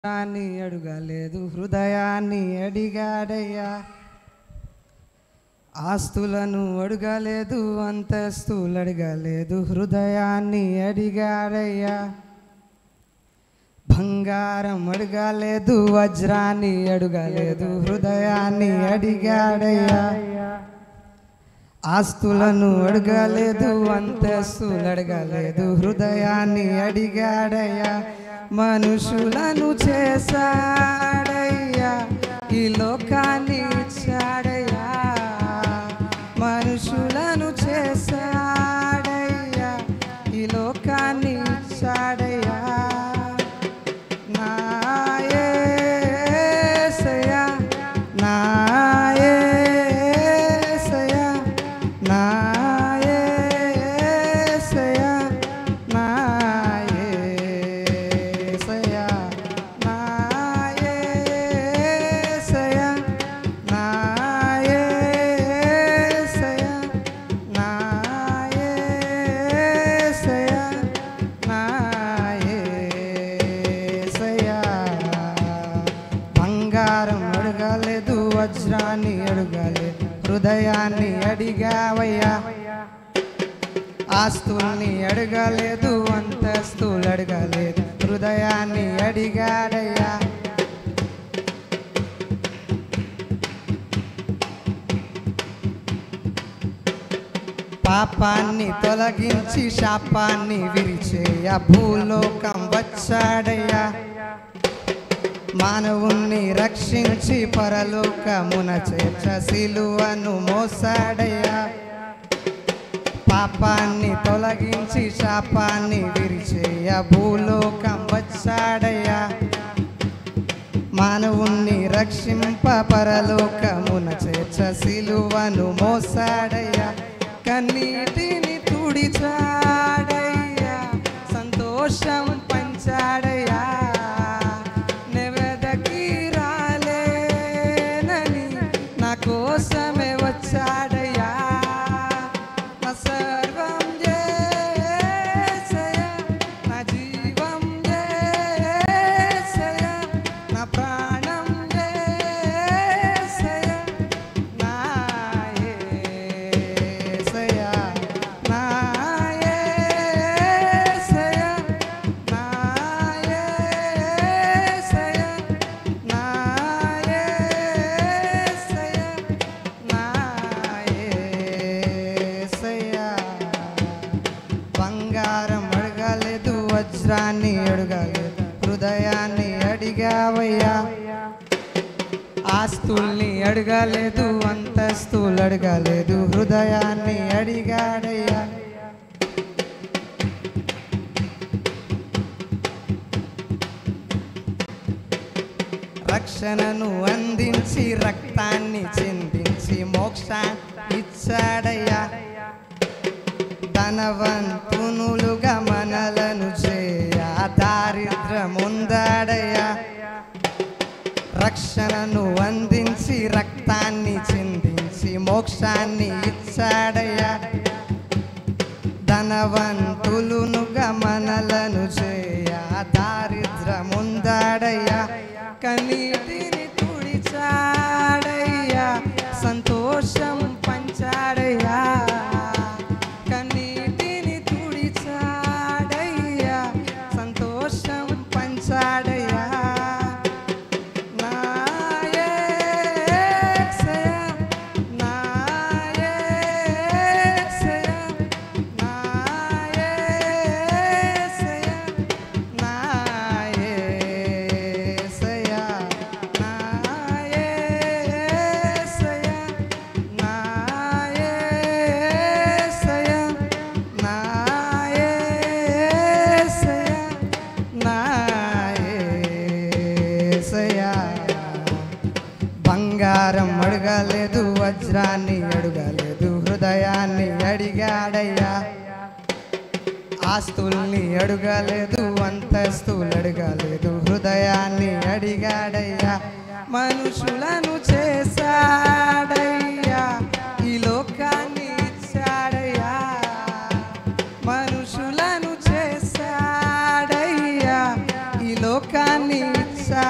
హృదయాన్ని అడుగలేదు హృదయాన్ని అడిగాడయ్యా ఆస్తులను అడగలేదు అంతస్తులు అడగలేదు హృదయాన్ని అడిగాడయ్యా బంగారం అడగలేదు వజ్రాన్ని అడగలేదు హృదయాన్ని అడిగాడయ్యా ఆస్తులను అడగలేదు అంతస్తులు అడగలేదు హృదయాన్ని అడిగాడయ్యా మనుషులను చేశాడయ్యా ఈ లోకాన్ని ఇచ్చాడయ్యా మనుషులను చేశాడయ్యా ఈ లోకాన్ని ఇచ్చాడయ్యా నా యేసయ్యా, నా యేసయ్యా, నా యేసయ్యా, నా యేసయ్యా, నా యేసయ్యా, నా యేసయ్యా, నా యేసయ్యా, నా యేసయ్యా. బంగారం అడగలేదు వజ్రాన్ని అడగలేదు హృదయాన్ని అడిగావయ్యా ఆస్తుల్ని అడగలేదు అంతస్తులు అడగలేదు హృదయాన్ని అడిగాడయ్యా పాపాన్ని తొలగించి శాపాన్ని విరిచేయ భూలోకం వచ్చాడయ్యా మానవుణ్ణి రక్షించి పరలోకమున చేర్చ సిలువను మోసాడయ్యా పాపాన్ని తొలగించి శాపాన్ని విరిచేయ భూలోకం వచ్చాడయ్యా మానవుణ్ణి రక్షింప పరలోకమున చేర్చ సిలువను మోసాడయ్యా కన్నీటిని తుడిచాడయ్యా సంతోషం పంచాడయ్యా నెవెదకి రాలేనని నా కోసమే వచ్చాడయ్యా నా సర్వం యేసయ్యా, నా జీవం యేసయ్యా, నా ప్రాణం యేసయ్యా, నా యేసయ్యా, నా యేసయ్యా, నా యేసయ్యా, నా యేసయ్యా, నా యేసయ్యా. బంగారం అడగలేదు వజ్రాన్ని అడగలేదు హృదయాన్ని అడిగావయ్యా ఆస్తుల్ని అడగలేదు అంతస్తులు అడగలేదు హృదయాన్ని అడిగాడయ్యా రక్షణను అందించి రక్తాన్ని చిందించి మోక్షాన్ని ఇచ్చాడయ్యా ధనవంతునులుగా మనలను చేయ దారిద్రముందాడయ్యా రక్షణను అందించి రక్తాన్ని చిందించి మోక్షాన్ని ఇచ్చాడయ్యా ధనవంతులునుగా మనలను చేయ దారిద్రముందాడయ్యా కన్నీటిని తుడిచాడయ్యా సంతోషం పంచాడయ్యా కన్నీటిని తుడిచాడయ్యా సంతోషం పంచాడయ్యా నా యేసయ్యా, నా యేసయ్యా, నా యేసయ్యా, నా యేసయ్యా, నా యేసయ్యా, నా యేసయ్యా, నా యేసయ్యా, నా యేసయ్యా. బంగారం అడగలేదు వజ్రాన్ని అడగలేదు హృదయాన్ని అడిగాడయ్యా ఆస్తుల్ని అడగలేదు అంతస్తులు అడగలేదు హృదయాన్ని అడిగాడయ్యా మనుషులను చేశాడయ్యా ఈ లోకాన్ని ఇచ్చాడయ్యా మనుషులను చేశాడయ్యా ఈ లోకాన్ని ఇచ్చాడయ్యా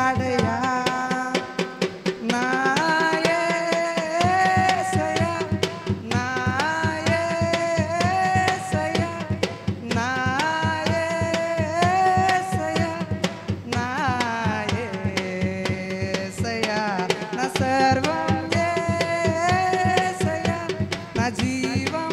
జీవం